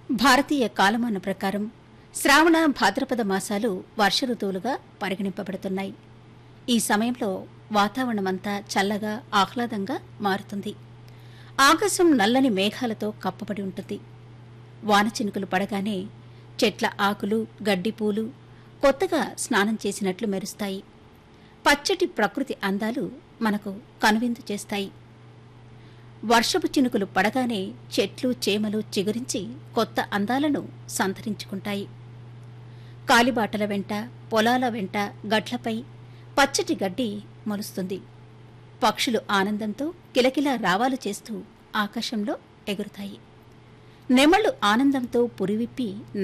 భారతీయ కాలమాన ప్రకారం శ్రావణ భాద్రపద మాసాలు వర్ష ఋతువులుగా పరిగణింపబడుతున్నాయి ఈ సమయంలో వాతావరణమంతా చల్లగా ఆహ్లాదంగా మారుతుంది ఆకాశం నల్లని మేఘాలతో కప్పబడి ఉంటుంది వానచినుకులు పడగానే చెట్ల ఆకులు గడ్డి పూలు కొత్తగా స్నానం చేసినట్లు మెరుస్తాయి పచ్చటి ప్రకృతి అందాలు మనకు కనువిందు చేస్తాయి వర్షపు చినుకులు పడగానే చెట్లు చేమలు చిగురించి కొత్త అందాలను సంతరించుకుంటాయి కాలిబాటల వెంట పొలాల వెంట గట్లపై పచ్చటి గడ్డి మొలుస్తుంది పక్షులు ఆనందంతో కిలకిలా రావాలు చేస్తూ ఆకాశంలో ఎగురుతాయి నెమళ్లు ఆనందంతో పురివిప్పి